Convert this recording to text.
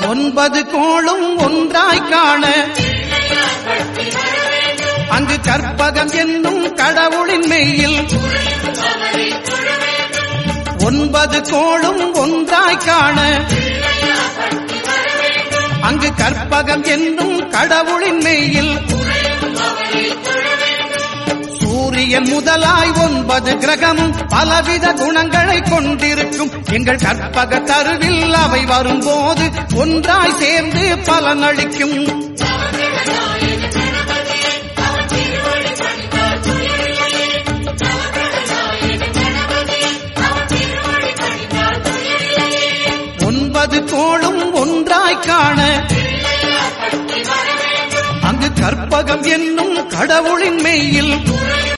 ஒன்பது கோளும் ஒன்றாய் காண அங்கு கற்பகம் என்னும் கடவுளின் மெய்யில் ஒன்பது கோளும் ஒன்றாய் காண அங்கு கற்பகம் என்னும் கடவுளின் மெய்யில் சூரியன் முதலாய் ஒன்பது கிரகமும் பலவித குணங்களை கொண்டிருக்கும் எங்கள் கற்பக தருவில் அவை வரும்போது ஒன்றாய் சேர்ந்து பலனளிக்கும் ஒன்பது கோளும் ஒன்றாய் காண அங்கு கற்பகம் என்னும் கடவுளின் மெய்யில்